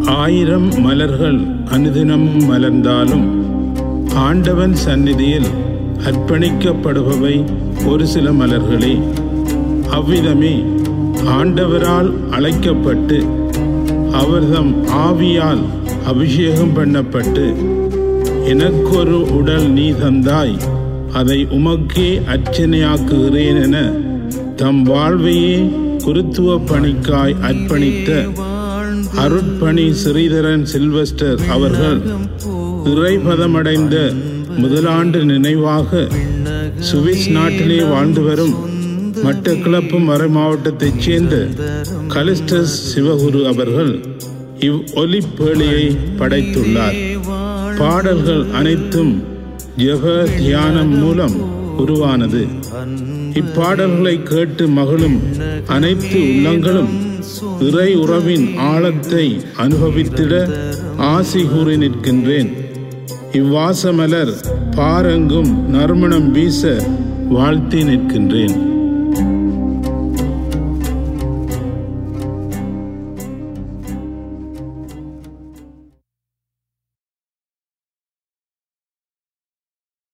ஆயிரம் மலர்கள் அனுதினமும் மலர்ந்தாலும் ஆண்டவன் சந்நிதியில் அர்ப்பணிக்கப்படுபவை ஒரு சில மலர்களே அவ்விதமே ஆண்டவரால் அழைக்கப்பட்டு அவர்தம் ஆவியால் அபிஷேகம் பண்ணப்பட்டு எனக்கொரு உடல் நீ தந்தாய் அதை உமக்கே அர்ச்சனையாக்குகிறேன் என தம் வாழ்வையே குருத்துவ பணிக்காய் அர்ப்பணித்த அருட்பணி ஸ்ரீதரன் சில்வஸ்டர் அவர்கள் இறைபதமடைந்த முதலாண்டு நினைவாக சுவிஸ் நாட்டிலே வாழ்ந்து வரும் மட்டக்களப்பு மறை மாவட்டத்தைச் சேர்ந்த கலிஸ்டஸ் சிவகுரு அவர்கள் இவ் ஒலிப்பேழையை படைத்துள்ளார் பாடல்கள் அனைத்தும் ஜெப தியானம் மூலம் உருவானது இப்பாடல்களை கேட்டு மகளும் அனைத்து உள்ளங்களும் இறை உறவின் ஆழத்தை அனுபவித்திட ஆசி கூறி நிற்கின்றேன் இவ்வாசமலர் பாரெங்கும் நறுமணம் வீச வாழ்த்தி நிற்கின்றேன்